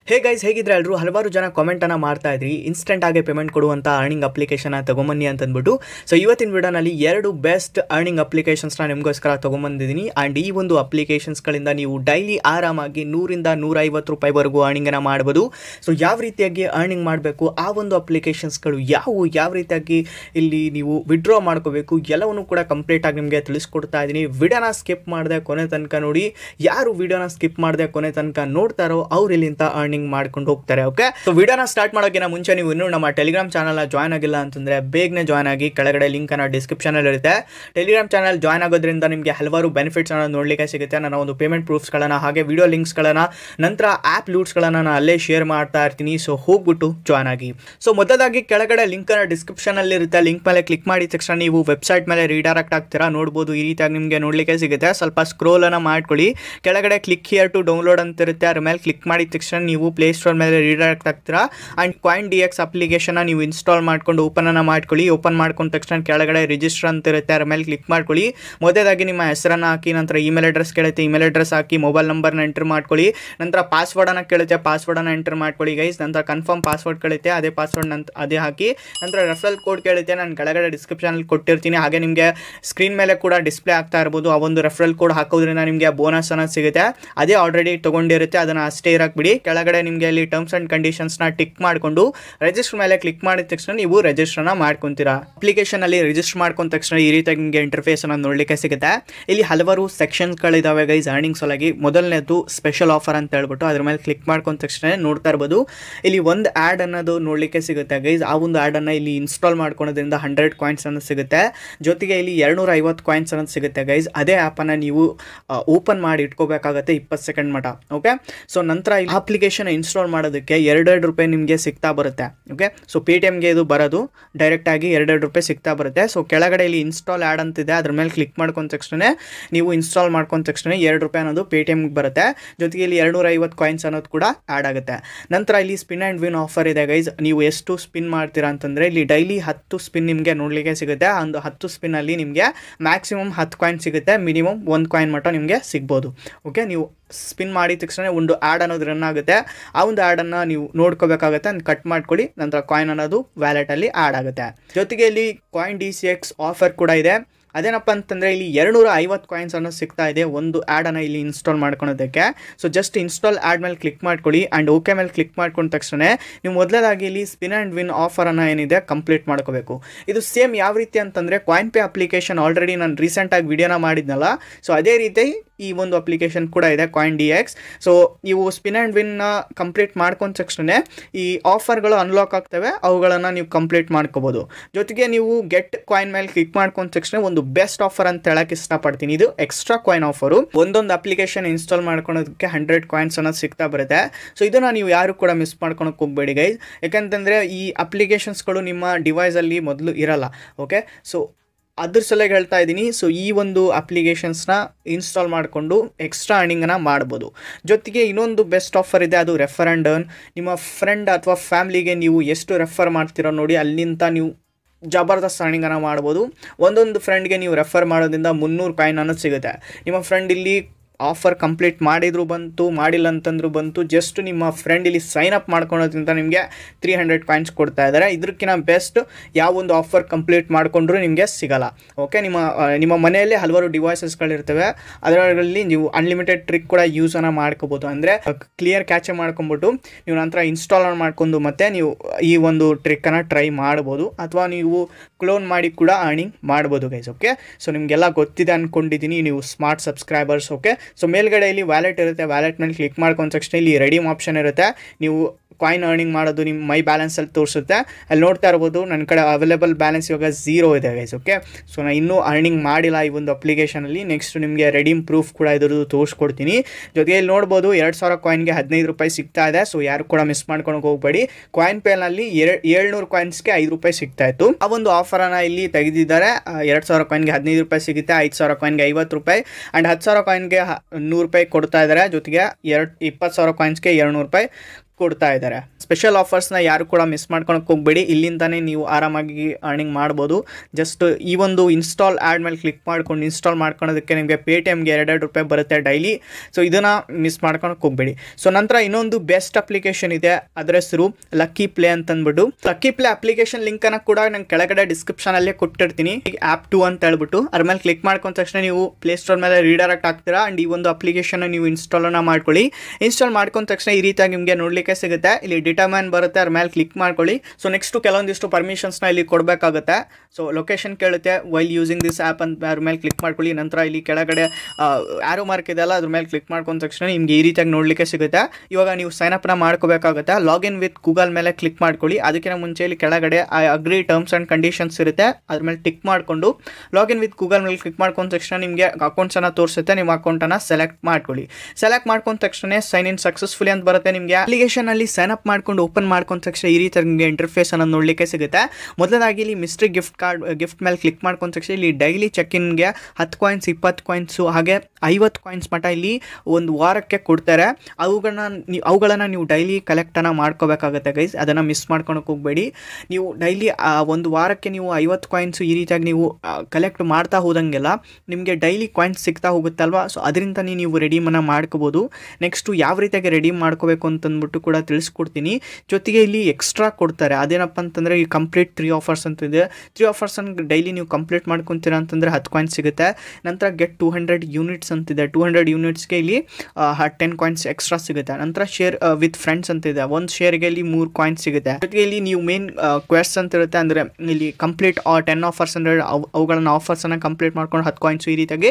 hey guys ಹೇಗಿದ್ರೆ ಎಲ್ಲರೂ ಹಲವಾರು ಜನ ಕಾಮೆಂಟನ್ನು ಮಾಡ್ತಾ ಇದ್ರಿ ಇನ್ಸ್ಟೆಂಟ್ ಆಗಿ ಪೇಮೆಂಟ್ ಕೊಡುವಂಥ ಅರ್ನಿಂಗ್ ಅಪ್ಲಿಕೇಶನ್ ತಗೊಂಬನ್ನಿ ಅಂತ ಅಂದ್ಬಿಟ್ಟು ಸೊ ಇವತ್ತಿನ ವಿಡಿಯೋನಲ್ಲಿ ಎರಡು ಬೆಸ್ಟ್ ಅರ್ನಿಂಗ್ ಅಪ್ಲಿಕೇಶನ್ಸ್ನ ನಿಮಗೋಸ್ಕರ ತೊಗೊಂಬಂದಿದ್ದೀನಿ ಆ್ಯಂಡ್ ಈ ಒಂದು ಅಪ್ಲಿಕೇಶನ್ಸ್ಗಳಿಂದ ನೀವು ಡೈಲಿ ಆರಾಮಾಗಿ ನೂರಿಂದ ನೂರೈವತ್ತು ರೂಪಾಯಿವರೆಗೂ ಅರ್ನಿಂಗನ್ನು ಮಾಡ್ಬೋದು ಸೊ ಯಾವ ರೀತಿಯಾಗಿ ಅರ್ನಿಂಗ್ ಮಾಡಬೇಕು ಆ ಒಂದು ಅಪ್ಲಿಕೇಶನ್ಸ್ಗಳು ಯಾವುವು ಯಾವ ರೀತಿಯಾಗಿ ಇಲ್ಲಿ ನೀವು ವಿಡ್ರಾ ಮಾಡ್ಕೋಬೇಕು ಎಲ್ಲವನ್ನು ಕೂಡ ಕಂಪ್ಲೀಟ್ ಆಗಿ ನಿಮಗೆ ತಿಳಿಸ್ಕೊಡ್ತಾ ಇದ್ದೀನಿ ವಿಡಿಯೋನ ಸ್ಕಿಪ್ ಮಾಡದೆ ಕೊನೆ ತನಕ ನೋಡಿ ಯಾರು ವಿಡಿಯೋನ ಸ್ಕಿಪ್ ಮಾಡದೆ ಕೊನೆ ತನಕ ನೋಡ್ತಾರೋ ಅವ್ರು ಇಲ್ಲಿಂದ ಅರ್ನಿಂಗ್ ಮಾಡ್ಕೊಂಡು ಹೋಗ್ತಾರೆ ಓಕೆ ಸೊ ವಿಡಿಯೋನ ಸ್ಟಾರ್ಟ್ ಮಾಡೋಕ್ಕಿಂತ ಮುಂಚೆ ನೀವು ಇನ್ನೂ ನಮ್ಮ ಟೆಲಿಗ್ರಾಮ್ ಚಾನಲ್ನ ಜಾಯ್ನ್ ಆಗಿಲ್ಲ ಅಂತಂದ್ರೆ ಬೇಗನೆ ಜಾಯ್ನ್ ಆಗಿ ಕೆಳಗಡೆ ಲಿಂಕ್ ಅನ್ನ ಡಿಸ್ಕ್ರಿಪ್ಷನ್ ಅಲ್ಲಿ ಇರುತ್ತೆ ಟೆಲಿಗ್ರಾಮ್ ಚಾನಲ್ ಜಾಯ್ನ್ ಆಗೋದ್ರಿಂದ ನಿಮಗೆ ಹಲವಾರು ಬೆನಿಫಿಟ್ಸ್ ಅನ್ನ ನೋಡ್ಲಿಕ್ಕೆ ಸಿಗುತ್ತೆ ನನ್ನ ಒಂದು ಪೇಮೆಂಟ್ ಪ್ರೂಫ್ಸ್ಗಳನ್ನ ಹಾಗೆ ವಿಡಿಯೋ ಲಿಂಕ್ಸ್ಗಳನ್ನ ನಂತರ ಆ್ಯಪ್ ಲೂಟ್ಸ್ಗಳನ್ನ ನಾನು ಅಲ್ಲೇ ಶೇರ್ ಮಾಡ್ತಾ ಇರ್ತೀನಿ ಸೊ ಹೋಗ್ಬಿಟ್ಟು ಜಾಯ್ನ್ ಆಗಿ ಸೊ ಮೊದಲಾಗಿ ಕೆಳಗಡೆ ಲಿಂಕ್ ಅನ್ನ ಡಿಸ್ಕ್ರಿಪ್ಷನ್ ಅಲ್ಲಿ ಇರುತ್ತೆ ಲಿಂಕ್ ಮೇಲೆ ಕ್ಲಿಕ್ ಮಾಡಿದ ತಕ್ಷಣ ನೀವು ವೆಬ್ಸೈಟ್ ಮೇಲೆ ರೀಡೈರೆಕ್ಟ್ ಆಗ್ತೀರಾ ನೋಡ್ಬೋದು ಈ ರೀತಿಯಾಗಿ ನಿಮಗೆ ನೋಡ್ಲಿಕ್ಕೆ ಸಿಗುತ್ತೆ ಸ್ವಲ್ಪ ಸ್ಕ್ರೋಲ್ ಅನ್ನ ಮಾಡ್ಕೊಳ್ಳಿ ಕೆಳಗಡೆ ಕ್ಲಿಕ್ ಹಿಯರ್ ಟು ಡೌನ್ಲೋಡ್ ಅಂತ ಇರುತ್ತೆ ಅದ್ರ ಮೇಲೆ ಕ್ಲಿಕ್ ಮಾಡಿದ ತಕ್ಷಣ ನೀವು ಪ್ಲೇ ಸ್ಟೋರ್ ಮೇಲೆ ರೀಡೈರೆಕ್ಟ್ ಆಗ್ತೀರಾ and coin D X application ನೀವು ಇನ್ಸ್ಟಾಲ್ ಮಾಡ್ಕೊಂಡು ಓಪನ್ ಅನ್ನ ಮಾಡ್ಕೊಳ್ಳಿ ಓಪನ್ ಮಾಡ್ಕೊಂಡ ತಕ್ಷಣ ಕೆಳಗಡೆ ರಿಜಿಸ್ಟರ್ ಅಂತ ಇರುತ್ತೆ ಅದ್ರ ಮೇಲೆ ಕ್ಲಿಕ್ ಮಾಡ್ಕೊಳ್ಳಿ ಮೊದಲಾಗಿ ನಿಮ್ಮ ಹೆಸರನ್ನ ಹಾಕಿ ನಂತರ ಇಮೇಲ್ ಅಡ್ರೆಸ್ ಕೇಳುತ್ತೆ ಇಮೇಲ್ ಅಡ್ರೆಸ್ ಹಾಕಿ ಮೊಬೈಲ್ ನಂಬರ್ನ ಎಂಟರ್ ಮಾಡ್ಕೊಳ್ಳಿ ನಂತರ ಪಾಸ್ವರ್ಡನ್ನು ಕೇಳುತ್ತೆ ಪಾಸ್ವರ್ಡನ್ನು ಎಂಟರ್ ಮಾಡ್ಕೊಳ್ಳಿ ಗೈಸ್ ನಂತರ ಕನ್ಫರ್ಮ್ ಪಾಸ್ವರ್ಡ್ ಕೇಳುತ್ತೆ ಅದೇ ಪಾಸ್ವರ್ಡ್ ನಂತ ಅದೇ ಹಾಕಿ ನಂತರ ರೆಫರಲ್ ಕೋಡ್ ಕೇಳುತ್ತೆ ನಾನು ಕೆಳಗಡೆ ಡಿಸ್ಕ್ರಿಪ್ಷನಲ್ಲಿ ಕೊಟ್ಟಿರ್ತೀನಿ ಹಾಗೆ ನಿಮಗೆ ಸ್ಕ್ರೀನ್ ಮೇಲೆ ಕೂಡ ಡಿಸ್ಪ್ಲೇ ಆಗ್ತಾ ಇರ್ಬೋದು ಆ ಒಂದು ರೆಫರಲ್ ಕೋಡ್ ಹಾಕೋದ್ರಿಂದ ನಿಮಗೆ ಬೋನಸ್ ಅನ್ನೋದು ಸಿಗುತ್ತೆ ಅದೇ ಆಲ್ರೆಡಿ ತೊಗೊಂಡಿರುತ್ತೆ ಅದನ್ನು ಅಷ್ಟೇ ಇರಕ್ಕೆ ಬಿಡಿ ಕೆಳಗಡೆ ನಿಮಗೆ ಇಲ್ಲಿ ಟರ್ಮ್ಸ್ ಆ್ಯಂಡ್ ಕಂಡೀಷನ್ಸ್ನ ಟಿಕ್ ಮಾಡಿಕೊಂಡು ರಿಜಿಸ್ಟರ್ ಮೇಲೆ ಕ್ಲಿಕ್ ಮಾಡಿದ ತಕ್ಷಣ ನೀವು ರಿಜಿಸ್ಟರ್ನ ಮಾಡ್ಕೊತೀರಾ ಅಪ್ಲಿಕೇಶನಲ್ಲಿ ರಿಜಿಸ್ಟರ್ ಮಾಡ್ಕೊಂಡ ತಕ್ಷಣ ಈ ರೀತಿಯಾಗಿ ನಿಮಗೆ ಇಂಟರ್ಫೇಸ್ ಅನ್ನು ನೋಡಲಿಕ್ಕೆ ಸಿಗುತ್ತೆ ಇಲ್ಲಿ ಹಲವಾರು ಸೆಕ್ಷನ್ಸ್ಗಳಿದ್ದಾವೆ ಗೈಸ್ ಅರ್ನಿಂಗ್ ಸಲುವಾಗಿ ಮೊದಲನೇದು ಸ್ಪೆಷಲ್ ಆಫರ್ ಅಂತ ಹೇಳ್ಬಿಟ್ಟು ಅದ್ರ ಮೇಲೆ ಕ್ಲಿಕ್ ಮಾಡ್ಕೊಂಡ ತಕ್ಷಣ ನೋಡ್ತಾ ಇರ್ಬೋದು ಇಲ್ಲಿ ಒಂದು ಆ್ಯಡ್ ಅನ್ನೋದು ನೋಡಲಿಕ್ಕೆ ಸಿಗುತ್ತೆ ಗೈಸ್ ಆ ಒಂದು ಆ್ಯಡನ್ನು ಇಲ್ಲಿ ಇನ್ಸ್ಟಾಲ್ ಮಾಡ್ಕೊಳೋದ್ರಿಂದ ಹಂಡ್ರೆಡ್ ಕಾಯಿನ್ಸ್ ಅನ್ನೋದು ಸಿಗುತ್ತೆ ಜೊತೆಗೆ ಇಲ್ಲಿ ಎರಡುನೂರ ಐವತ್ತು ಕಾಯಿನ್ಸ್ ಅನ್ನೋದು ಸಿಗುತ್ತೆ ಗೈಸ್ ಅದೇ ಆ್ಯಪನ್ನು ನೀವು ಓಪನ್ ಮಾಡಿ ಇಟ್ಕೋಬೇಕಾಗತ್ತೆ ಇಪ್ಪತ್ತು ಸೆಕೆಂಡ್ ಮಟ ಓಕೆ ಸೊ ನಂತರ ಈ ಅಪ್ಲಿಕೇಶನ್ ಇನ್ಸ್ಟಾಲ್ ಮಾಡೋದಕ್ಕೆ ಎರಡೆರಡು ರೂಪಾಯಿ ನಿಮಗೆ ಸಿಗ್ತಾ ಬರುತ್ತೆ ಓಕೆ ಸೊ ಪೇ ಟಿ ಎಮ್ಗೆ ಇದು ಬರೋದು ಡೈರೆಕ್ಟಾಗಿ ಎರಡೆರಡು ರೂಪಾಯಿ ಸಿಗ್ತಾ ಬರುತ್ತೆ ಸೊ ಕೆಳಗಡೆ ಇಲ್ಲಿ ಇನ್ಸ್ಟಾಲ್ ಆ್ಯಡ್ ಅಂತಿದೆ ಅದ್ರ ಮೇಲೆ ಕ್ಲಿಕ್ ಮಾಡ್ಕೊಂಡ ತಕ್ಷಣ ನೀವು ಇನ್ಸ್ಟಾಲ್ ಮಾಡ್ಕೊಂಡ ತಕ್ಷಣ ಎರಡು ರೂಪಾಯಿ ಅನ್ನೋದು ಪೇ ಟಿ ಎಮ್ಗೆ ಬರುತ್ತೆ ಜೊತೆಗೆ ಇಲ್ಲಿ ಎರಡುನೂರ ಐವತ್ತು ಕಾಯಿನ್ಸ್ ಅನ್ನೋದು ಕೂಡ ಆ್ಯಡ್ ಆಗುತ್ತೆ ನಂತರ ಇಲ್ಲಿ ಸ್ಪಿನ್ ಆ್ಯಂಡ್ ವಿನ್ ಆಫರ್ ಇದೆ ಗೈಸ್ ನೀವು ಎಷ್ಟು ಸ್ಪಿನ್ ಮಾಡ್ತೀರಾ ಅಂತಂದರೆ ಇಲ್ಲಿ ಡೈಲಿ ಹತ್ತು ಸ್ಪಿನ್ ನಿಮಗೆ ನೋಡಲಿಕ್ಕೆ ಸಿಗುತ್ತೆ ಒಂದು ಹತ್ತು ಸ್ಪಿನ್ನಲ್ಲಿ ನಿಮಗೆ ಮ್ಯಾಕ್ಸಿಮಮ್ ಹತ್ತು ಕಾಯಿನ್ ಸಿಗುತ್ತೆ ಮಿನಿಮಮ್ ಒಂದು ಕಾಯಿನ್ ಮಟ್ಟ ನಿಮಗೆ ಸಿಗ್ಬೋದು ಓಕೆ ನೀವು ಸ್ಪಿನ್ ಮಾಡಿದ ತಕ್ಷಣ ಒಂದು ಆ್ಯಡ್ ಅನ್ನೋದು ರನ್ ಆಗುತ್ತೆ ಆ ಒಂದು ಆ್ಯಡನ್ನು ನೀವು ನೋಡ್ಕೋಬೇಕಾಗತ್ತೆ ಅಂತ ಕಟ್ ಮಾಡ್ಕೊಳ್ಳಿ ನಂತರ ಕಾಯಿನ್ ಅನ್ನೋದು ವ್ಯಾಲೆಟಲ್ಲಿ ಆ್ಯಡ್ ಆಗುತ್ತೆ ಜೊತೆಗೆ ಇಲ್ಲಿ coin D C X offer ಕೂಡ ಇದೆ ಅದೇನಪ್ಪ ಅಂತಂದರೆ ಇಲ್ಲಿ ಎರಡುನೂರ ಐವತ್ತು ಕಾಯಿನ್ಸ್ ಅನ್ನೋದು ಸಿಗ್ತಾ ಇದೆ ಒಂದು ಆ್ಯಡನ್ನು ಇಲ್ಲಿ ಇನ್ಸ್ಟಾಲ್ ಮಾಡ್ಕೊಳೋದಕ್ಕೆ ಸೊ ಜಸ್ಟ್ ಇನ್ಸ್ಟಾಲ್ ಆ್ಯಡ್ ಮೇಲೆ ಕ್ಲಿಕ್ ಮಾಡ್ಕೊಳ್ಳಿ ಆ್ಯಂಡ್ ಓಕೆ ಮೇಲೆ ಕ್ಲಿಕ್ ಮಾಡ್ಕೊಂಡ ತಕ್ಷಣ ನೀವು ಮೊದಲದಾಗಿ ಇಲ್ಲಿ ಸ್ಪಿನ್ ಆ್ಯಂಡ್ ವಿನ್ ಆಫರನ್ನು ಏನಿದೆ ಕಂಪ್ಲೀಟ್ ಮಾಡ್ಕೋಬೇಕು ಇದು ಸೇಮ್ ಯಾವ ರೀತಿ ಅಂತಂದರೆ ಕಾಯಿನ್ ಪೇ ಅಪ್ಲಿಕೇಶನ್ ಆಲ್ರೆಡಿ ನಾನು ರೀಸೆಂಟಾಗಿ ವಿಡಿಯೋನ ಮಾಡಿದ್ನಲ್ಲ ಸೊ ಅದೇ ರೀತಿ ಈ ಒಂದು ಅಪ್ಲಿಕೇಶನ್ ಕೂಡ ಇದೆ ಕಾಯಿನ್ ಡಿ ಎಕ್ಸ್ ಸೊ ನೀವು ಸ್ಪಿನ್ ಆ್ಯಂಡ್ ವಿನ್ನ ಕಂಪ್ಲೀಟ್ ಮಾಡ್ಕೊಂಡ ತಕ್ಷಣ ಈ ಆಫರ್ಗಳು ಅನ್ಲಾಕ್ ಆಗ್ತವೆ ಅವುಗಳನ್ನು ನೀವು ಕಂಪ್ಲೀಟ್ ಮಾಡ್ಕೋಬೋದು ಜೊತೆಗೆ ನೀವು ಗೆಟ್ ಕಾಯಿನ್ ಮೇಲೆ ಕ್ಲಿಕ್ ಮಾಡ್ಕೊಂಡ ತಕ್ಷಣ ಒಂದು ಬೆಸ್ಟ್ ಆಫರ್ ಅಂತ ಹೇಳಕ್ಕೆ ಇಷ್ಟಪಡ್ತೀನಿ ಇದು ಎಕ್ಸ್ಟ್ರಾ ಕಾಯಿನ್ ಆಫರು ಒಂದೊಂದು ಅಪ್ಲಿಕೇಶನ್ ಇನ್ಸ್ಟಾಲ್ ಮಾಡ್ಕೊಳೋದಕ್ಕೆ ಹಂಡ್ರೆಡ್ ಕಾಯಿನ್ಸ್ ಅನ್ನೋದು ಸಿಗ್ತಾ ಬರುತ್ತೆ ಸೊ ಇದನ್ನು ನೀವು ಯಾರು ಕೂಡ ಮಿಸ್ ಮಾಡ್ಕೊಳಕ್ಕೆ ಹೋಗಬೇಡಿ ಗೈಸ್ ಯಾಕಂತಂದರೆ ಈ ಅಪ್ಲಿಕೇಶನ್ಸ್ಗಳು ನಿಮ್ಮ ಡಿವೈಸಲ್ಲಿ ಮೊದಲು ಇರಲ್ಲ ಓಕೆ ಸೊ ಅದ್ರ ಸಲುವಾಗಿ ಹೇಳ್ತಾ ಇದ್ದೀನಿ ಸೊ ಈ ಒಂದು ಅಪ್ಲಿಕೇಶನ್ಸ್ನ ಇನ್ಸ್ಟಾಲ್ ಮಾಡಿಕೊಂಡು ಎಕ್ಸ್ಟ್ರಾ ಅರ್ನಿಂಗನ್ನು ಮಾಡ್ಬೋದು ಜೊತೆಗೆ ಇನ್ನೊಂದು ಬೆಸ್ಟ್ ಆಫರ್ ಇದೆ ಅದು ರೆಫರ್ ಆ್ಯಂಡ್ ಅರ್ನ್ ನಿಮ್ಮ ಫ್ರೆಂಡ್ ಅಥವಾ ಫ್ಯಾಮ್ಲಿಗೆ ನೀವು ಎಷ್ಟು ರೆಫರ್ ಮಾಡ್ತೀರೋ ನೋಡಿ ಅಲ್ಲಿಂದ ನೀವು ಜಬರ್ದಸ್ತ್ ಅರ್ನಿಂಗನ್ನು ಮಾಡ್ಬೋದು ಒಂದೊಂದು ಫ್ರೆಂಡ್ಗೆ ನೀವು ರೆಫರ್ ಮಾಡೋದ್ರಿಂದ ಮುನ್ನೂರು ಕಾಯಿನ್ ಅನ್ನೋದು ಸಿಗುತ್ತೆ ನಿಮ್ಮ ಫ್ರೆಂಡ್ ಇಲ್ಲಿ ಆಫರ್ ಕಂಪ್ಲೀಟ್ ಮಾಡಿದ್ರು ಬಂತು ಮಾಡಿಲ್ಲ ಅಂತಂದ್ರು ಬಂತು ಜಸ್ಟ್ ನಿಮ್ಮ ಫ್ರೆಂಡ್ ಇಲ್ಲಿ ಸೈನ್ ಅಪ್ ಮಾಡ್ಕೊಳೋದ್ರಿಂದ ನಿಮಗೆ ತ್ರೀ ಹಂಡ್ರೆಡ್ ಕಾಯಿನ್ಸ್ ಕೊಡ್ತಾ ಇದ್ದಾರೆ ಇದಕ್ಕಿಂತ ಬೆಸ್ಟ್ ಯಾವೊಂದು ಆಫರ್ ಕಂಪ್ಲೀಟ್ ಮಾಡಿಕೊಂಡ್ರೂ ನಿಮಗೆ ಸಿಗಲ್ಲ ಓಕೆ ನಿಮ್ಮ ಆ, ನಿಮ್ಮ ಮನೆಯಲ್ಲೇ ಹಲವಾರು ಡಿವೈಸಸ್ಗಳಿರ್ತವೆ ಅದರಲ್ಲಿ ನೀವು ಅನ್ಲಿಮಿಟೆಡ್ ಟ್ರಿಕ್ ಕೂಡ ಯೂಸನ್ನು ಮಾಡ್ಕೋಬೋದು ಅಂದರೆ ಕ್ಲಿಯರ್ ಕ್ಯಾಚ್ ಮಾಡ್ಕೊಂಬಿಟ್ಟು ನೀವು ನಂತರ ಇನ್ಸ್ಟಾಲ್ ಮಾಡ್ಕೊಂಡು ಮತ್ತೆ ನೀವು ಈ ಒಂದು ಟ್ರಿಕ್ಕನ್ನು ಟ್ರೈ ಮಾಡ್ಬೋದು ಅಥವಾ ನೀವು ಕ್ಲೋನ್ ಮಾಡಿ ಕೂಡ ಅರ್ನಿಂಗ್ ಮಾಡ್ಬೋದು ಗೈಸ್ ಓಕೆ ಸೊ ನಿಮಗೆಲ್ಲ ಗೊತ್ತಿದೆ ಅಂದ್ಕೊಂಡಿದ್ದೀನಿ ನೀವು ಸ್ಮಾರ್ಟ್ ಸಬ್ಸ್ಕ್ರೈಬರ್ಸ್ ಓಕೆ ಸೊ ಮೇಲ್ಗಡೆ ಇಲ್ಲಿ ವ್ಯಾಲೆಟ್ ಇರುತ್ತೆ ವ್ಯಾಲೆಟ್ ಮೇಲೆ ಕ್ಲಿಕ್ ಮಾಡ್ಕೊಂಡ ತಕ್ಷಣ ಇಲ್ಲಿ ರೆಡೀಮ್ ಆಪ್ಷನ್ ಇರುತ್ತೆ ನೀವು ಕಾಯಿನ್ ಅರ್ನಿಂಗ್ ಮಾಡೋದು ನಿಮ್ಮ ಮೈ ಬ್ಯಾಲೆನ್ಸಲ್ಲಿ ತೋರಿಸುತ್ತೆ ಅಲ್ಲಿ ನೋಡ್ತಾ ಇರ್ಬೋದು ನನ್ನ ಕಡೆ ಅವೈಲೇಬಲ್ ಬ್ಯಾಲೆನ್ಸ್ ಇವಾಗ ಝೀರೋ ಇದೆ ಗೈಸ್ ಓಕೆ ಸೊ ನಾನು ಇನ್ನೂ ಅರ್ನಿಂಗ್ ಮಾಡಿಲ್ಲ ಈ ಒಂದು ಅಪ್ಲಿಕೇಶನಲ್ಲಿ ನೆಕ್ಸ್ಟ್ ನಿಮಗೆ ರೆಡೀಮ್ ಪ್ರೂಫ್ ಕೂಡ ಇದ್ರದ್ದು ತೋರಿಸ್ಕೊಡ್ತೀನಿ ಜೊತೆಗೆ ಇಲ್ಲಿ ನೋಡ್ಬೋದು ಎರಡು ಸಾವಿರ ಕಾಯಿನ್ಗೆ ಹದಿನೈದು ರೂಪಾಯಿ ಸಿಗ್ತಾ ಇದೆ ಸೊ ಯಾರು ಕೂಡ ಮಿಸ್ ಮಾಡ್ಕೊಂಡು ಹೋಗಬೇಡಿ ಕಾಯಿನ್ ಪೇನಲ್ಲಿ ಎರಡು ಏಳ್ನೂರು ಕಾಯಿನ್ಸ್ಗೆ ಐದು ರೂಪಾಯಿ ಸಿಗ್ತಾ ಇತ್ತು ಆ ಒಂದು ಆಫರನ್ನು ಇಲ್ಲಿ ತೆಗೆದಿದ್ದಾರೆ ಎರಡು ಸಾವಿರ ಕಾಯಿನ್ಗೆ ಹದಿನೈದು ರೂಪಾಯಿ ಸಿಗುತ್ತೆ ಐದು ಸಾವಿರ ಕಾಯಿನ್ಗೆ ಐವತ್ತು ರೂಪಾಯಿ ಆ್ಯಂಡ್ ಹತ್ತು ಸಾವಿರ ಕಾಯಿನ್ಗೆ ನೂರು ರೂಪಾಯಿ ಕೊಡ್ತಾ ಇದ್ದಾರೆ ಜೊತೆಗೆ ಎರಡು ಇಪ್ಪತ್ತು ಸಾವಿರ ಕಾಯಿನ್ಸ್ಗೆ ಎರಡುನೂರು ರೂಪಾಯಿ ಕೊಡ್ತಾ ಇದ್ದಾರೆ ಸ್ಪೆಷಲ್ ಆಫರ್ಸ್ನ ಯಾರು ಕೂಡ ಮಿಸ್ ಮಾಡ್ಕೊಳಕ್ಕೆ ಹೋಗಬೇಡಿ ಇಲ್ಲಿಂದಾನೇ ನೀವು ಆರಾಮಾಗಿ ಅರ್ನಿಂಗ್ ಮಾಡ್ಬೋದು ಜಸ್ಟ್ ಈ ಒಂದು ಇನ್ಸ್ಟಾಲ್ ಆ್ಯಡ್ ಮೇಲೆ ಕ್ಲಿಕ್ ಮಾಡ್ಕೊಂಡು ಇನ್ಸ್ಟಾಲ್ ಮಾಡ್ಕೊಳೋದಕ್ಕೆ ನಿಮಗೆ ಪೇ ಟಿ ಎಮ್ಗೆ ಎರಡೆರಡು ರೂಪಾಯಿ ಬರುತ್ತೆ ಡೈಲಿ ಸೊ ಇದನ್ನು ಮಿಸ್ ಮಾಡ್ಕೊಳಕ್ಕೆ ಹೋಗಬೇಡಿ ಸೊ ನಂತರ ಇನ್ನೊಂದು ಬೆಸ್ಟ್ ಅಪ್ಲಿಕೇಶನ್ ಇದೆ ಅದರ ಹೆಸರು ಲಕ್ಕಿ ಪ್ಲೇ ಅಂತಂದ್ಬಿಟ್ಟು ಲಕ್ಕಿ ಪ್ಲೇ ಅಪ್ಲಿಕೇಶನ್ ಲಿಂಕನ್ನು ಕೂಡ ನಾನು ಕೆಳಗಡೆ ಡಿಸ್ಕ್ರಿಪ್ಷನಲ್ಲೇ ಕೊಟ್ಟಿರ್ತೀನಿ ಆ್ಯಪ್ ಟು ಅಂತ ಹೇಳ್ಬಿಟ್ಟು ಅದ್ರ ಮೇಲೆ ಕ್ಲಿಕ್ ಮಾಡ್ಕೊಂಡ ತಕ್ಷಣ ನೀವು ಪ್ಲೇಸ್ಟೋರ್ ಮೇಲೆ ರೀಡೈರೆಕ್ಟ್ ಆಗ್ತೀರಾ ಆ್ಯಂಡ್ ಈ ಒಂದು ಅಪ್ಲಿಕೇಶನ್ ನೀವು ಇನ್ಸ್ಟಾಲನ್ನು ಮಾಡ್ಕೊಳ್ಳಿ ಇನ್ಸ್ಟಾಲ್ ಮಾಡ್ಕೊಂಡ ತಕ್ಷಣ ಈ ರೀತಿಯಾಗಿ ನಿಮಗೆ ನೋಡಲಿಕ್ಕೆ ಸಿಗುತ್ತೆ ಇಲ್ಲಿ ಡಿಟರ್ಮೈನ್ ಬರುತ್ತೆ ಅದ್ರ ಮೇಲೆ ಕ್ಲಿಕ್ ಮಾಡ್ಕೊಳ್ಳಿ ಸೊ ನೆಕ್ಸ್ಟು ಕೆಲವೊಂದಿಷ್ಟು ಪರ್ಮಿಷನ್ಸ್ನ ಇಲ್ಲಿ ಕೊಡಬೇಕಾಗುತ್ತೆ ಸೊ ಲೊಕೇಶನ್ ಕೇಳುತ್ತೆ ವೈಲ್ ಯೂಸಿಂಗ್ ದಿಸ್ ಆ್ಯಪ್ ಅಂತ ಅದ್ರ ಮೇಲೆ ಕ್ಲಿಕ್ ಮಾಡ್ಕೊಳ್ಳಿ ನಂತರ ಇಲ್ಲಿ ಕೆಳಗಡೆ ಆರೋ ಮಾರ್ಕ್ ಇದೆಯಲ್ಲ ಅದ್ರ ಮೇಲೆ ಕ್ಲಿಕ್ ಮಾಡ್ಕೊಂಡ ತಕ್ಷಣ ನಿಮ್ಗೆ ಈ ರೀತಿಯಾಗಿ ನೋಡಲಿಕ್ಕೆ ಸಿಗುತ್ತೆ ಇವಾಗ ನೀವು ಸೈನ್ ಅಪ್ನ ಮಾಡ್ಕೋಬೇಕಾಗುತ್ತೆ ಲಾಗಿನ್ ವಿತ್ ಗೂಗಲ್ ಮೇಲೆ ಕ್ಲಿಕ್ ಮಾಡ್ಕೊಳ್ಳಿ ಅದಕ್ಕಿಂತ ಮುಂಚೆ ಇಲ್ಲಿ ಕೆಳಗಡೆ ಅಗ್ರಿ ಟರ್ಮ್ಸ್ ಆ್ಯಂಡ್ ಕಂಡೀಷನ್ಸ್ ಇರುತ್ತೆ ಅದ್ರ ಮೇಲೆ ಟಿಕ್ ಮಾಡಿಕೊಂಡು ಲಾಗಿನ್ ವಿತ್ ಗೂಗಲ್ ಮೇಲೆ ಕ್ಲಿಕ್ ಮಾಡ್ಕೊಂಡ ತಕ್ಷಣ ನಿಮಗೆ ಅಕೌಂಟ್ಸನ್ನು ತೋರಿಸುತ್ತೆ ನಿಮ್ಮ ಅಕೌಂಟನ್ನು ಸೆಲೆಕ್ಟ್ ಮಾಡ್ಕೊಳ್ಳಿ ಸೆಲೆಕ್ಟ್ ಮಾಡ್ಕೊಂಡ ತಕ್ಷಣ ಸೈನ್ ಇನ್ ಸಕ್ಸಸ್ಫುಲಿ ಅಂತ ಬರುತ್ತೆ ನಿಮಗೆ ಅಪ್ಲಿಕೇಶನ್ ಅಲ್ಲಿ ಸೈನ್ ಅಪ್ ಮಾಡ್ಕೊಂಡು ಓಪನ್ ಮಾಡ್ಕೊಂಡ ತಕ್ಷಣ ಈ ರೀತಿ ನಿಮಗೆ ಇಂಟರ್ಫೇಸ್ ಅನ್ನು ನೋಡಲಿಕ್ಕೆ ಸಿಗುತ್ತೆ ಮೊದಲದಾಗಿ ಇಲ್ಲಿ ಮಿಸ್ಟ್ರಿ ಗಿಫ್ಟ್ ಕಾರ್ಡ್ ಗಿಫ್ಟ್ ಮೇಲೆ ಕ್ಲಿಕ್ ಮಾಡ್ಕೊಂಡ ತಕ್ಷಣ ಇಲ್ಲಿ ಡೈಲಿ ಚೆಕ್ ಇನ್ಗೆ ಹತ್ತು ಕಾಯಿನ್ಸ್ ಇಪ್ಪತ್ತು ಕಾಯಿನ್ಸು ಹಾಗೆ ಐವತ್ತು ಕಾಯಿನ್ಸ್ ಮಟ್ಟ ಇಲ್ಲಿ ಒಂದು ವಾರಕ್ಕೆ ಕೊಡ್ತಾರೆ ಅವುಗಳನ್ನ ನೀವು ಅವುಗಳನ್ನು ನೀವು ಡೈಲಿ ಕಲೆಕ್ಟನ್ನು ಮಾಡ್ಕೋಬೇಕಾಗತ್ತೆ ಗೈಸ್ ಅದನ್ನು ಮಿಸ್ ಮಾಡ್ಕೊಳಕ್ಕೆ ಹೋಗಬೇಡಿ ನೀವು ಡೈಲಿ ಒಂದು ವಾರಕ್ಕೆ ನೀವು ಐವತ್ತು ಕಾಯಿನ್ಸು ಈ ರೀತಿಯಾಗಿ ನೀವು ಕಲೆಕ್ಟ್ ಮಾಡ್ತಾ ಹೋದಂಗೆಲ್ಲ ನಿಮಗೆ ಡೈಲಿ ಕಾಯಿನ್ಸ್ ಸಿಗ್ತಾ ಹೋಗುತ್ತಲ್ವಾ ಸೊ ಅದರಿಂದನೇ ನೀವು ರೆಡೀಮನ್ನು ಮಾಡ್ಕೋಬೋದು ನೆಕ್ಸ್ಟು ಯಾವ ರೀತಿಯಾಗಿ ರೆಡೀಮ್ ಮಾಡ್ಕೋಬೇಕು ಅಂತಂದ್ಬಿಟ್ಟು ಕೂಡ ತಿಳಿಸ್ಕೊಡ್ತೀನಿ ಜೊತೆಗೆ ಇಲ್ಲಿ ಎಕ್ಸ್ಟ್ರಾ ಕೊಡ್ತಾರೆ ಅದೇನಪ್ಪ ಅಂತಂದರೆ ಈ ಕಂಪ್ಲೀಟ್ ತ್ರೀ ಆಫರ್ಸ್ ಅಂತ ಇದೆ ತ್ರೀ ಆಫರ್ಸನ್ನು ಡೈಲಿ ನೀವು ಕಂಪ್ಲೀಟ್ ಮಾಡ್ಕೊತೀರಾ ಅಂತಂದರೆ ಹತ್ತು ಕಾಯಿನ್ಸ್ ಸಿಗುತ್ತೆ ನಂತರ ಗೆಟ್ ಟೂ ಹಂಡ್ರೆಡ್ ಯೂನಿಟ್ಸ್ ಅಂತಿದೆ ಟೂ ಹಂಡ್ರೆಡ್ ಯೂನಿಟ್ಸ್ಗೆ ಇಲ್ಲಿ ಟೆನ್ ಕಾಯಿನ್ಸ್ ಎಕ್ಸ್ಟ್ರಾ ಸಿಗುತ್ತೆ ನಂತರ ಶೇರ್ ವಿತ್ ಫ್ರೆಂಡ್ಸ್ ಅಂತ ಇದೆ ಒಂದು ಶೇರ್ಗೆ ಇಲ್ಲಿ ಮೂರು ಕಾಯಿನ್ಸ್ ಸಿಗುತ್ತೆ ಜೊತೆಗೆ ಇಲ್ಲಿ ನೀವು ಮೇನ್ ಕ್ವೆಸ್ಟ್ ಅಂತ ಇರುತ್ತೆ ಅಂದರೆ ಇಲ್ಲಿ ಕಂಪ್ಲೀಟ್ ಟೆನ್ ಆಫರ್ಸ್ ಅಂದರೆ ಅವು ಅವುಗಳನ್ನ ಆಫರ್ಸನ್ನು ಕಂಪ್ಲೀಟ್ ಮಾಡ್ಕೊಂಡು ಹತ್ತು ಕಾಯಿನ್ಸು ಈ ರೀತಿಯಾಗಿ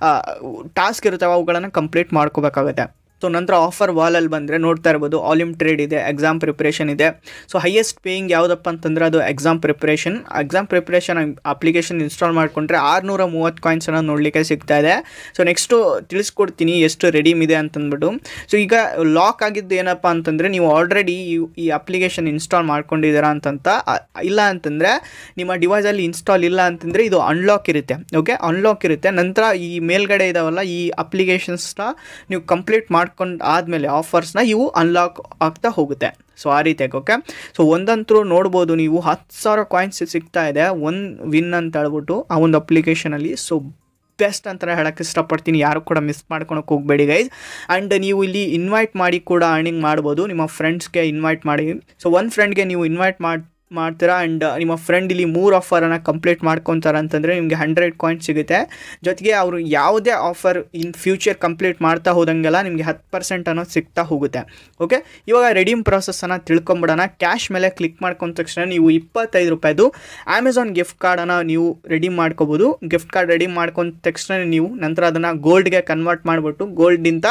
ಟಾಸ್ಕ್ ಇರುತ್ತವೆ ಅವುಗಳನ್ನು ಕಂಪ್ಲೀಟ್ ಮಾಡ್ಕೋಬೇಕಾಗುತ್ತೆ ಸೊ ನಂತರ ಆಫರ್ ವಾಲಲ್ಲಿ ಬಂದರೆ ನೋಡ್ತಾ ಇರ್ಬೋದು ಆಲಿಮ್ ಟ್ರೇಡ್ ಇದೆ ಎಕ್ಸಾಮ್ ಪ್ರಿಪ್ರೇಷನ್ ಇದೆ ಸೊ ಹೈಯೆಸ್ಟ್ ಪೇಯಿಂಗ್ ಯಾವುದಪ್ಪ ಅಂತಂದರೆ ಅದು exam preparation exam preparation application install ಮಾಡಿಕೊಂಡ್ರೆ ಆರುನೂರ ಮೂವತ್ತು ಕಾಯಿನ್ಸನ್ನು ನೋಡಲಿಕ್ಕೆ ಸಿಗ್ತಾ ಇದೆ ಸೊ ನೆಕ್ಸ್ಟು ತಿಳಿಸ್ಕೊಡ್ತೀನಿ ಎಷ್ಟು ರೆಡೀಮ್ ಇದೆ ಅಂತಂದ್ಬಿಟ್ಟು ಸೊ ಈಗ ಲಾಕ್ ಆಗಿದ್ದು ಏನಪ್ಪ ಅಂತಂದರೆ ನೀವು ಆಲ್ರೆಡಿ ಈ ಅಪ್ಲಿಕೇಶನ್ ಇನ್ಸ್ಟಾಲ್ ಮಾಡ್ಕೊಂಡಿದ್ದೀರಾ ಅಂತಂತ ಇಲ್ಲ ಅಂತಂದರೆ ನಿಮ್ಮ ಡಿವೈಸಲ್ಲಿ ಇನ್ಸ್ಟಾಲ್ ಇಲ್ಲ ಅಂತಂದರೆ ಇದು ಅನ್ಲಾಕ್ ಇರುತ್ತೆ ಓಕೆ ಅನ್ಲಾಕ್ ಇರುತ್ತೆ ನಂತರ ಈ ಮೇಲ್ಗಡೆ ಇದಾವಲ್ಲ ಈ ಅಪ್ಲಿಕೇಶನ್ಸ್ನ ನೀವು ಕಂಪ್ಲೀಟ್ ಮಾಡಿ ಮಾಡ್ಕೊಂಡು ಆದಮೇಲೆ ಆಫರ್ಸ್ನ ಇವು ಅನ್ಲಾಕ್ ಆಗ್ತಾ ಹೋಗುತ್ತೆ ಸೊ ಆ ರೀತಿಯಾಗಿ ಓಕೆ ಸೊ ಒಂದಂತರೂ ನೋಡ್ಬೋದು ನೀವು ಹತ್ತು ಸಾವಿರ ಕಾಯಿನ್ಸ್ ಸಿಗ್ತಾ ಇದೆ ಒನ್ ವಿನ್ ಅಂತ ಹೇಳ್ಬಿಟ್ಟು ಆ ಒಂದು ಅಪ್ಲಿಕೇಶನಲ್ಲಿ ಸೊ ಬೆಸ್ಟ್ ಅಂತಲೇ ಹೇಳೋಕ್ಕೆ ಇಷ್ಟಪಡ್ತೀನಿ ಯಾರು ಕೂಡ ಮಿಸ್ ಮಾಡ್ಕೊಳಕ್ಕೆ ಹೋಗಬೇಡಿ ಗೈಸ್ ಆ್ಯಂಡ್ ನೀವು ಇಲ್ಲಿ ಇನ್ವೈಟ್ ಮಾಡಿ ಕೂಡ ಅರ್ನಿಂಗ್ ಮಾಡ್ಬೋದು ನಿಮ್ಮ ಫ್ರೆಂಡ್ಸ್ಗೆ ಇನ್ವೈಟ್ ಮಾಡಿ ಸೊ ಒಂದು ಫ್ರೆಂಡ್ಗೆ ನೀವು ಇನ್ವೈಟ್ ಮಾಡಿ ಮಾಡ್ತೀರಾ ಆ್ಯಂಡ್ ನಿಮ್ಮ ಫ್ರೆಂಡ್ ಇಲ್ಲಿ ಮೂರು ಆಫರನ್ನು ಕಂಪ್ಲೀಟ್ ಮಾಡ್ಕೊತಾರೆ ಅಂತಂದರೆ ನಿಮಗೆ ಹಂಡ್ರೆಡ್ ಕಾಯಿನ್ಸ್ ಸಿಗುತ್ತೆ ಜೊತೆಗೆ ಅವರು ಯಾವುದೇ ಆಫರ್ ಇನ್ ಫ್ಯೂಚರ್ ಕಂಪ್ಲೀಟ್ ಮಾಡ್ತಾ ಹೋದಂಗೆಲ್ಲ ನಿಮಗೆ ಹತ್ತು ಪರ್ಸೆಂಟ್ ಅನ್ನೋದು ಸಿಗ್ತಾ ಹೋಗುತ್ತೆ ಓಕೆ ಇವಾಗ ರೆಡೀಮ್ ಪ್ರಾಸೆಸ್ಸನ್ನು ತಿಳ್ಕೊಂಬಿಡೋಣ ಕ್ಯಾಶ್ ಮೇಲೆ ಕ್ಲಿಕ್ ಮಾಡ್ಕೊಂಡ ತಕ್ಷಣ ನೀವು ಇಪ್ಪತ್ತೈದು ರೂಪಾಯಿದು ಅಮೆಝಾನ್ ಗಿಫ್ಟ್ ಕಾರ್ಡನ್ನು ನೀವು ರೆಡಿ ಮಾಡ್ಕೋಬೋದು ಗಿಫ್ಟ್ ಕಾರ್ಡ್ ರೆಡಿ ಮಾಡ್ಕೊಂಡ ತಕ್ಷಣ ನೀವು ನಂತರ ಅದನ್ನು ಗೋಲ್ಡ್ಗೆ ಕನ್ವರ್ಟ್ ಮಾಡಿಬಿಟ್ಟು ಗೋಲ್ಡಿಂದ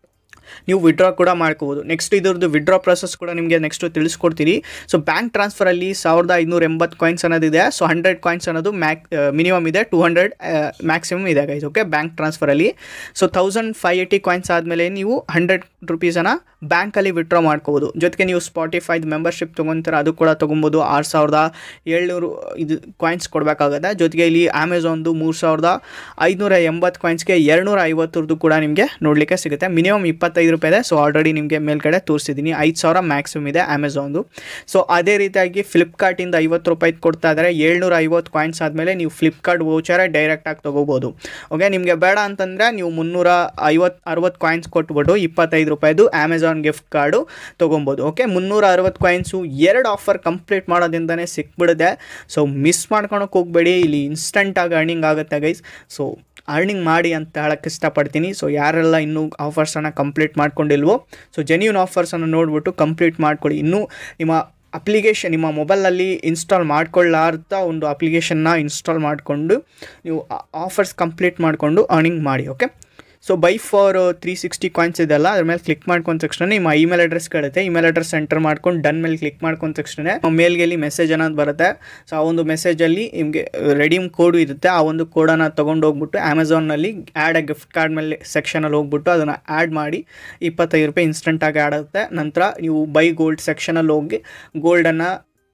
ನೀವು ವಿಡ್ರಾ ಕೂಡ ಮಾಡ್ಕೋಬೋದು ನೆಕ್ಸ್ಟ್ ಇದ್ರದ್ದು ವಿಡ್ರಾ ಪ್ರೊಸೆಸ್ ಕೂಡ ನಿಮಗೆ ನೆಕ್ಸ್ಟು ತಿಳಿಸ್ಕೊಡ್ತೀನಿ ಸೊ ಬ್ಯಾಂಕ್ ಟ್ರಾನ್ಸ್ಫರಲ್ಲಿ ಸಾವಿರದ ಐನೂರ ಎಂಬತ್ತು ಕಾಯಿನ್ಸ್ ಅನ್ನೋದಿದೆ ಸೊ ಹಂಡ್ರೆಡ್ ಕಾಯಿನ್ಸ್ ಅನ್ನೋದು ಮ್ಯಾಕ್ ಮಿನಿಮಮ್ ಇದೆ ಟೂ ಹಂಡ್ರೆಡ್ ಮ್ಯಾಕ್ಸಿಮಮ್ ಇದೆ ಗೈಸ್ ಓಕೆ ಬ್ಯಾಂಕ್ ಟ್ರಾನ್ಸ್ಫರಲ್ಲಿ so thousand five eighty coins ಆದಮೇಲೆ ನೀವು ಹಂಡ್ರೆಡ್ ರುಪೀಸನ್ನು ಬ್ಯಾಂಕಲ್ಲಿ ವಿಡ್ರಾ ಮಾಡ್ಕೋಬೋದು ಜೊತೆಗೆ ನೀವು ಸ್ಪಾಟಿಫೈದು ಮೆಂಬರ್ಶಿಪ್ ತೊಗೊತೀರ ಅದು ಕೂಡ ತೊಗೊಬೋದು ಆರು ಸಾವಿರದ ಏಳ್ನೂರು ಇದು ಕಾಯಿನ್ಸ್ ಕೊಡಬೇಕಾಗುತ್ತೆ ಜೊತೆಗೆ ಇಲ್ಲಿ ಅಮೆಝಾನ್ದು ಮೂರು ಸಾವಿರದ ಐದುನೂರ ಎಂಬತ್ತು ಕಾಯಿನ್ಸ್ಗೆ ಎರಡುನೂರ ಐವತ್ತರದ್ದು ಕೂಡ ನಿಮಗೆ ನೋಡಲಿಕ್ಕೆ ಸಿಗುತ್ತೆ ಮಿನಿಮಮ್ ಇಪ್ಪತ್ತೈದು ರೂಪಾಯಿ ಇದೆ ಸೊ ಆಲ್ರೆಡಿ ನಿಮಗೆ ಮೇಲ್ಗಡೆ ತೋರಿಸಿದ್ದೀನಿ ಐದು ಸಾವಿರ ಮ್ಯಾಕ್ಸಿಮಮ್ ಇದೆ ಅಮೆಝಾನ್ದು ಸೊ ಅದೇ ರೀತಿಯಾಗಿ ಫ್ಲಿಪ್ಕಾರ್ಟಿಂದ ಐವತ್ತು ರೂಪಾಯಿ ಕೊಡ್ತಾ ಇದ್ದಾರೆ ಏಳ್ನೂರ ಐವತ್ತು ಕಾಯಿನ್ಸ್ ಆದಮೇಲೆ ನೀವು ಫ್ಲಿಪ್ಕಾರ್ಟ್ ವೋಚರೇ ಡೈರೆಕ್ಟಾಗಿ ತೊಗೋಬೋದು ಓಕೆ ನಿಮಗೆ ಬೇಡ ಅಂತಂದರೆ ನೀವು ಮುನ್ನೂರ ಐವತ್ತು ಅರವತ್ತು ಕಾಯಿನ್ಸ್ ಕೊಟ್ಬಿಟ್ಟು ಇಪ್ಪತ್ತೈದು ರೂಪಾಯಿದು ಅಮೆಝಾನ್ ಗಿಫ್ಟ್ ಕಾರ್ಡು ತೊಗೊಬೋದು ಓಕೆ ಮುನ್ನೂರ ಅರವತ್ತು ಕಾಯಿನ್ಸು ಎರಡು ಆಫರ್ ಕಂಪ್ಲೀಟ್ ಮಾಡೋದ್ರಿಂದನೇ ಸಿಕ್ಬಿಡುತ್ತೆ ಸೊ ಮಿಸ್ ಮಾಡ್ಕೊಳಕ್ಕೆ ಹೋಗಬೇಡಿ ಇಲ್ಲಿ ಇನ್ಸ್ಟಂಟಾಗಿ ಅರ್ನಿಂಗ್ ಆಗುತ್ತೆ ಗೈಸ್ ಸೊ ಅರ್ನಿಂಗ್ ಮಾಡಿ ಅಂತ ಹೇಳಕ್ಕೆ ಇಷ್ಟಪಡ್ತೀನಿ ಸೊ ಯಾರೆಲ್ಲ ಇನ್ನೂ ಆಫರ್ಸನ್ನು ಕಂಪ್ಲೀಟ್ ಮಾಡ್ಕೊಂಡಿಲ್ವೋ ಸೊ ಜೆನ್ಯೂನ್ ಆಫರ್ಸನ್ನು ನೋಡಿಬಿಟ್ಟು ಕಂಪ್ಲೀಟ್ ಮಾಡ್ಕೊಳ್ಳಿ ಇನ್ನೂ ನಿಮ್ಮ ಅಪ್ಲಿಕೇಶನ್ ನಿಮ್ಮ ಮೊಬೈಲಲ್ಲಿ ಇನ್ಸ್ಟಾಲ್ ಮಾಡ್ಕೊಳ್ಳಾರ್ದ ಒಂದು ಅಪ್ಲಿಕೇಶನ್ನ ಇನ್ಸ್ಟಾಲ್ ಮಾಡಿಕೊಂಡು ನೀವು ಆಫರ್ಸ್ ಕಂಪ್ಲೀಟ್ ಮಾಡಿಕೊಂಡು ಅರ್ನಿಂಗ್ ಮಾಡಿ okay so buy for three sixty coins ಇದೆಲ್ಲ ಅದ್ರ ಮೇಲೆ ಕ್ಲಿಕ್ ಮಾಡ್ಕೊಂಡ ತಕ್ಷಣ ನಿಮ್ಮ ಇಮೇಲ್ ಅಡ್ರೆಸ್ ಕೇಳುತ್ತೆ ಇಮೇಲ್ ಅಡ್ರೆಸ್ ಎಂಟರ್ ಮಾಡ್ಕೊಂಡು ಡನ್ ಮೇಲೆ ಕ್ಲಿಕ್ ಮಾಡ್ಕೊಂಡ ತಕ್ಷಣ ಮೇಲ್ಗೆ ಇಲ್ಲಿ ಮೆಸೇಜ್ ಅನ್ನೋದು ಬರುತ್ತೆ ಸೊ ಆ ಒಂದು ಮೆಸೇಜಲ್ಲಿ ನಿಮಗೆ ರೆಡೀಮ್ ಕೋಡು ಇರುತ್ತೆ ಆ ಒಂದು ಕೋಡನ್ನು ತೊಗೊಂಡು ಹೋಗ್ಬಿಟ್ಟು ಅಮೆಝಾನಲ್ಲಿ ಆ್ಯಡ್ ಅ ಗಿಫ್ಟ್ ಕಾರ್ಡ್ ಮೇಲೆ ಸೆಕ್ಷನಲ್ಲಿ ಹೋಗ್ಬಿಟ್ಟು ಅದನ್ನು ಆ್ಯಡ್ ಮಾಡಿ ಇಪ್ಪತ್ತೈದು ರೂಪಾಯಿ ಇನ್ಸ್ಟೆಂಟಾಗಿ ಆಡುತ್ತೆ ನಂತರ ನೀವು ಬೈ ಗೋಲ್ಡ್ ಸೆಕ್ಷನಲ್ಲಿ ಹೋಗಿ ಗೋಲ್ಡನ್ನು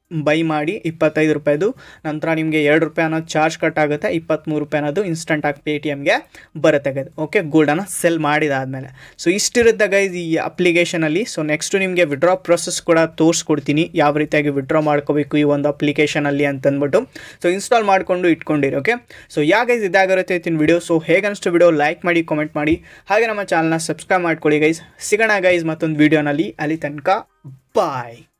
ಬೈ ಮಾಡಿ ಇಪ್ಪತ್ತೈದು ರೂಪಾಯಿದು ನಂತರ ನಿಮಗೆ ಎರಡು ರೂಪಾಯಿ ಅನ್ನೋದು ಚಾರ್ಜ್ ಕಟ್ ಆಗುತ್ತೆ ಇಪ್ಪತ್ತ್ಮೂರು ರೂಪಾಯಿ ಅನ್ನೋದು ಇನ್ಸ್ಟಂಟಾಗಿ ಪೇ ಟಿ ಎಮ್ಗೆ ಬರುತ್ತೆ ಗೈಸ್ ಓಕೆ ಗೋಲ್ಡನ್ನು ಸೆಲ್ ಮಾಡಿದಾದಮೇಲೆ ಸೊ ಇಷ್ಟಿರುತ್ತೆ ಗೈಸ್ ಈ ಅಪ್ಲಿಕೇಶನಲ್ಲಿ ಸೊ ನೆಕ್ಸ್ಟು ನಿಮಗೆ ವಿಡ್ರಾ ಪ್ರೊಸೆಸ್ ಕೂಡ ತೋರಿಸ್ಕೊಡ್ತೀನಿ ಯಾವ ರೀತಿಯಾಗಿ ವಿಡ್ರಾ ಮಾಡ್ಕೋಬೇಕು ಈ ಒಂದು ಅಪ್ಲಿಕೇಶನಲ್ಲಿ ಅಂತಂದ್ಬಿಟ್ಟು ಸೊ ಇನ್ಸ್ಟಾಲ್ ಮಾಡಿಕೊಂಡು ಇಟ್ಕೊಂಡಿರಿ ಓಕೆ ಸೊ ಯಾ ಗೈಸ್ ಇದಾಗಿರುತ್ತೆ ಇತ್ತಿನ ವಿಡಿಯೋ ಸೊ ಹೇಗೆ ಅನಿಸ್ತು ವಿಡಿಯೋ ಲೈಕ್ ಮಾಡಿ ಕಾಮೆಂಟ್ ಮಾಡಿ ಹಾಗೆ ನಮ್ಮ ಚಾನಲ್ನ ಸಬ್ಸ್ಕ್ರೈಬ್ ಮಾಡ್ಕೊಳ್ಳಿ ಗೈಸ್ ಸಿಗೋಣ ಗೈಸ್ ಮತ್ತೊಂದು ವಿಡಿಯೋನಲ್ಲಿ ಅಲ್ಲಿ ತನಕ ಬಾಯ್